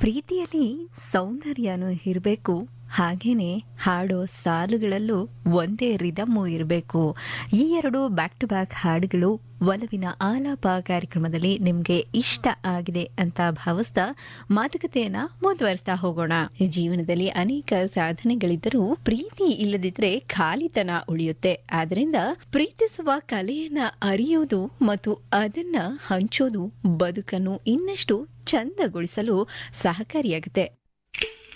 ಪ್ರೀತಿಯಲ್ಲಿ ಸೌಂದರ್ಯನೂ ಇರಬೇಕು ಹಾಗೇನೆ ಹಾಡೋ ಸಾಲುಗಳಲ್ಲೂ ಒಂದೇ ರಿದಮ್ಮು ಇರಬೇಕು ಈ ಎರಡು ಬ್ಯಾಕ್ ಟು ಬ್ಯಾಕ್ ಹಾಡುಗಳು ಒಲವಿನ ಆಲಾಪ ಕಾರ್ಯಕ್ರಮದಲ್ಲಿ ನಿಮಗೆ ಇಷ್ಟ ಆಗಿದೆ ಅಂತ ಭಾವಿಸ್ತಾ ಮಾತುಕತೆಯನ್ನ ಮುಂದುವರಿಸ್ತಾ ಹೋಗೋಣ ಈ ಜೀವನದಲ್ಲಿ ಅನೇಕ ಸಾಧನೆಗಳಿದ್ದರೂ ಪ್ರೀತಿ ಇಲ್ಲದಿದ್ರೆ ಖಾಲಿತನ ಉಳಿಯುತ್ತೆ ಆದ್ರಿಂದ ಪ್ರೀತಿಸುವ ಕಲೆಯನ್ನ ಅರಿಯೋದು ಮತ್ತು ಅದನ್ನ ಹಂಚೋದು ಬದುಕನ್ನು ಇನ್ನಷ್ಟು ಚಂದಗೊಳಿಸಲು ಸಹಕಾರಿಯಾಗುತ್ತೆ